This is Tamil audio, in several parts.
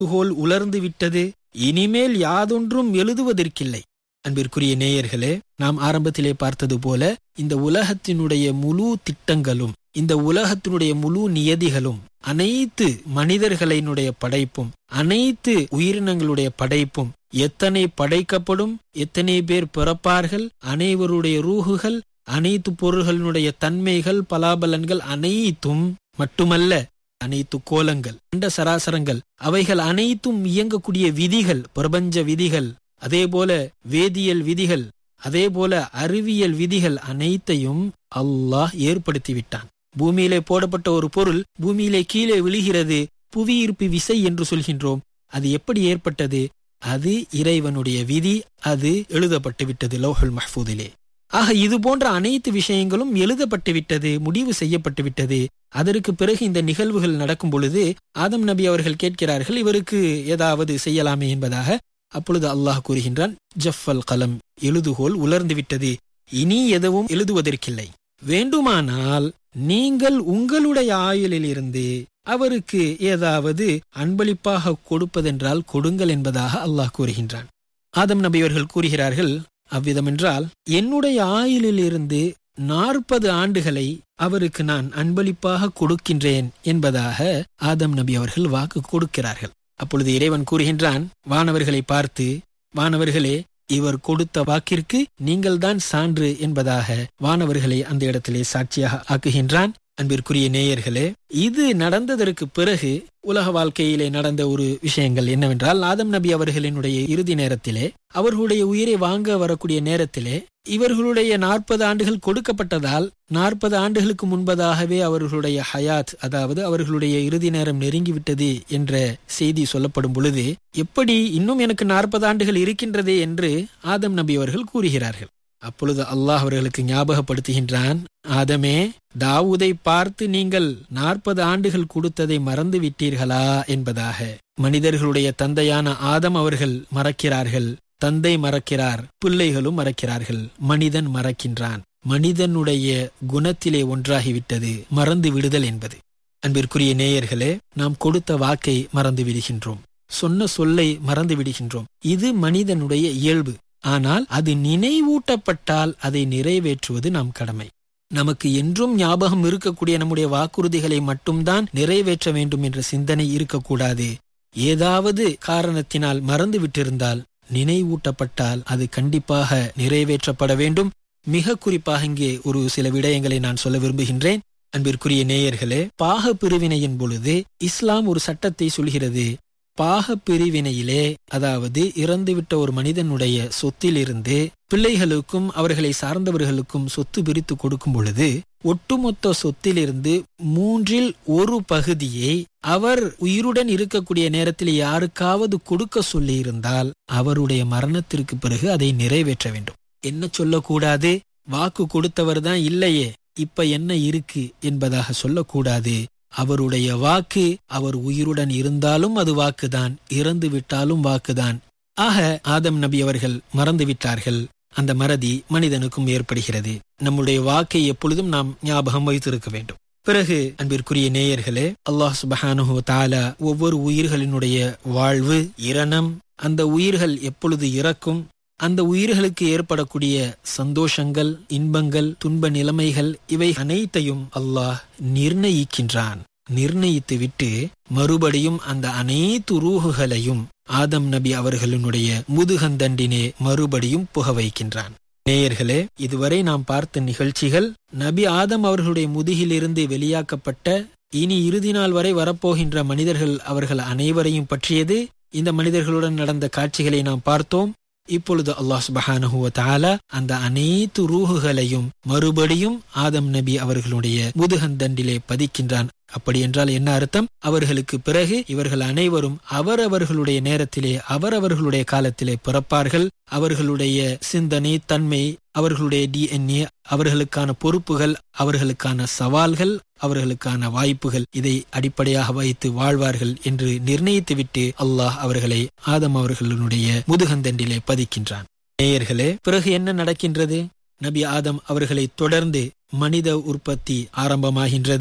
கோல் உலர்ந்து விட்டது இனிமேல் யாதொன்றும் எழுதுவதற்கில்லை அன்பிற்குரிய நேயர்களே நாம் ஆரம்பத்திலே பார்த்தது போல இந்த உலகத்தினுடைய முழு திட்டங்களும் இந்த உலகத்தினுடைய முழு நியதிகளும் அனைத்து மனிதர்களினுடைய படைப்பும் அனைத்து உயிரினங்களுடைய படைப்பும் எத்தனை படைக்கப்படும் எத்தனை பேர் பிறப்பார்கள் அனைவருடைய ரூகுகள் அனைத்து பொருள்களினுடைய தன்மைகள் பலாபலன்கள் அனைத்தும் மட்டுமல்ல அனைத்து கோலங்கள் அண்ட சராசரங்கள் அவைகள் அனைத்தும் இயங்கக்கூடிய விதிகள் பிரபஞ்ச விதிகள் அதே போல வேதியியல் விதிகள் அதே போல அறிவியல் விதிகள் அனைத்தையும் அல்லாஹ் ஏற்படுத்தி விட்டான் பூமியிலே போடப்பட்ட ஒரு பொருள் பூமியிலே கீழே விழுகிறது புவியீர்ப்பு விசை என்று சொல்கின்றோம் அது எப்படி ஏற்பட்டது அது இறைவனுடைய விதி அது எழுதப்பட்டு விட்டது லோஹல் மஹ்பூதிலே ஆக இது போன்ற அனைத்து விஷயங்களும் எழுதப்பட்டு விட்டது முடிவு செய்யப்பட்டு விட்டது அதற்கு பிறகு இந்த நிகழ்வுகள் நடக்கும் பொழுது ஆதம் நபி அவர்கள் கேட்கிறார்கள் இவருக்கு ஏதாவது செய்யலாமே என்பதாக அப்பொழுது அல்லாஹ் கூறுகின்றான் ஜஃபல் கலம் எழுதுகோல் உலர்ந்து விட்டது இனி எதுவும் எழுதுவதற்கில்லை வேண்டுமானால் நீங்கள் உங்களுடைய ஆயுளில் இருந்து அவருக்கு ஏதாவது அன்பளிப்பாக கொடுப்பதென்றால் கொடுங்கள் என்பதாக அல்லாஹ் கூறுகின்றான் ஆதம் நபி அவர்கள் கூறுகிறார்கள் அவ்விதமென்றால் என்னுடைய ஆயுளில் இருந்து நாற்பது ஆண்டுகளை அவருக்கு நான் அன்பளிப்பாக கொடுக்கின்றேன் என்பதாக ஆதம் நபி அவர்கள் வாக்கு கொடுக்கிறார்கள் அப்பொழுது இறைவன் கூறுகின்றான் வானவர்களை பார்த்து வானவர்களே இவர் கொடுத்த வாக்கிற்கு நீங்கள்தான் சான்று என்பதாக வானவர்களை அந்த இடத்திலே சாட்சியாக ஆக்குகின்றான் அன்பிற்குரிய நேயர்களே இது நடந்ததற்கு பிறகு உலக வாழ்க்கையிலே நடந்த ஒரு விஷயங்கள் என்னவென்றால் ஆதம் நபி அவர்களினுடைய இறுதி நேரத்திலே அவர்களுடைய உயிரை வாங்க வரக்கூடிய நேரத்திலே இவர்களுடைய நாற்பது ஆண்டுகள் கொடுக்கப்பட்டதால் நாற்பது ஆண்டுகளுக்கு முன்பதாகவே அவர்களுடைய ஹயாத் அதாவது அவர்களுடைய இறுதி நேரம் நெருங்கிவிட்டது என்ற செய்தி சொல்லப்படும் பொழுது எப்படி இன்னும் எனக்கு நாற்பது ஆண்டுகள் இருக்கின்றதே என்று ஆதம் நபி அவர்கள் கூறுகிறார்கள் அப்பொழுது அல்லாஹ் அவர்களுக்கு ஞாபகப்படுத்துகின்றான் ஆதமே தாவூதை பார்த்து நீங்கள் நாற்பது ஆண்டுகள் கொடுத்ததை மறந்து விட்டீர்களா என்பதாக மனிதர்களுடைய தந்தையான ஆதம் அவர்கள் மறக்கிறார்கள் தந்தை மறக்கிறார் பிள்ளைகளும் மறக்கிறார்கள் மனிதன் மறக்கின்றான் மனிதனுடைய குணத்திலே ஒன்றாகிவிட்டது மறந்து விடுதல் என்பது அன்பிற்குரிய நேயர்களே நாம் கொடுத்த வாக்கை மறந்து விடுகின்றோம் சொன்ன சொல்லை மறந்து விடுகின்றோம் இது மனிதனுடைய இயல்பு ஆனால் அது நினைவூட்டப்பட்டால் அதை நிறைவேற்றுவது நம் கடமை நமக்கு என்றும் ஞாபகம் இருக்கக்கூடிய நம்முடைய வாக்குறுதிகளை மட்டும்தான் நிறைவேற்ற வேண்டும் என்ற சிந்தனை இருக்கக்கூடாது ஏதாவது காரணத்தினால் மறந்து விட்டிருந்தால் நினைவூட்டப்பட்டால் அது கண்டிப்பாக நிறைவேற்றப்பட வேண்டும் மிக குறிப்பாக இங்கே ஒரு சில விடயங்களை நான் சொல்ல விரும்புகின்றேன் அன்பிற்குரிய நேயர்களே பாக பிரிவினையின் பொழுது இஸ்லாம் ஒரு சட்டத்தை சொல்கிறது பாக பிரிவினையிலே அதாவது இறந்துவிட்ட ஒரு மனிதனுடைய சொத்திலிருந்து பிள்ளைகளுக்கும் அவர்களை சார்ந்தவர்களுக்கும் சொத்து பிரித்து கொடுக்கும் பொழுது ஒட்டுமொத்த சொத்திலிருந்து மூன்றில் ஒரு பகுதியை அவர் உயிருடன் இருக்கக்கூடிய நேரத்தில் யாருக்காவது கொடுக்க சொல்லி இருந்தால் அவருடைய மரணத்திற்கு பிறகு அதை நிறைவேற்ற வேண்டும் என்ன சொல்லக்கூடாது வாக்கு கொடுத்தவர் தான் இல்லையே இப்ப என்ன இருக்கு என்பதாக சொல்லக்கூடாது அவருடைய வாக்கு அவர் உயிருடன் இருந்தாலும் அது வாக்குதான் இறந்து விட்டாலும் வாக்குதான் ஆக ஆதம் நபி அவர்கள் மறந்து விட்டார்கள் அந்த மறதி மனிதனுக்கும் ஏற்படுகிறது நம்முடைய வாக்கை எப்பொழுதும் நாம் ஞாபகம் வைத்திருக்க வேண்டும் பிறகு அன்பிற்குரிய நேயர்களே அல்லாஹ் சுபஹானுஹு தாலா ஒவ்வொரு உயிர்களினுடைய வாழ்வு இரணம் அந்த உயிர்கள் எப்பொழுது இறக்கும் அந்த உயிர்களுக்கு ஏற்படக்கூடிய சந்தோஷங்கள் இன்பங்கள் துன்ப நிலைமைகள் இவை அனைத்தையும் அல்லாஹ் நிர்ணயிக்கின்றான் நிர்ணயித்து விட்டு மறுபடியும் அந்த அனைத்து ரூகுகளையும் ஆதம் நபி அவர்களினுடைய முதுகந்தண்டினே மறுபடியும் புக வைக்கின்றான் நேயர்களே இதுவரை நாம் பார்த்த நிகழ்ச்சிகள் நபி ஆதம் அவர்களுடைய முதுகிலிருந்து வெளியாக்கப்பட்ட இனி இறுதி நாள் வரை வரப்போகின்ற மனிதர்கள் அவர்கள் அனைவரையும் பற்றியது இந்த மனிதர்களுடன் நடந்த காட்சிகளை நாம் பார்த்தோம் இப்பொழுது அல்லாஹ் சுபஹானஹுவ தாலா அந்த அனைத்து ரூகுகளையும் மறுபடியும் ஆதம் நபி அவர்களுடைய முதுகந்தண்டிலே பதிக்கின்றான் அப்படி என்றால் என்ன அர்த்தம் அவர்களுக்கு பிறகு இவர்கள் அனைவரும் அவரவர்களுடைய நேரத்திலே அவரவர்களுடைய காலத்திலே பிறப்பார்கள் அவர்களுடைய சிந்தனை தன்மை அவர்களுடைய டிஎன்ஏ அவர்களுக்கான பொறுப்புகள் அவர்களுக்கான சவால்கள் அவர்களுக்கான வாய்ப்புகள் இதை அடிப்படையாக வைத்து வாழ்வார்கள் என்று நிர்ணயித்துவிட்டு அல்லாஹ் அவர்களை ஆதம் அவர்களுடைய முதுகந்தண்டிலே பதிக்கின்றான் நேயர்களே பிறகு என்ன நடக்கின்றது நபி ஆதம் அவர்களை தொடர்ந்து மனித உற்பத்தி ஆரம்பமாகின்றது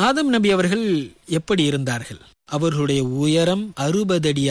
ஆதம் நபி அவர்கள் எப்படி இருந்தார்கள் அவர்களுடைய உயரம் அறுபது அடி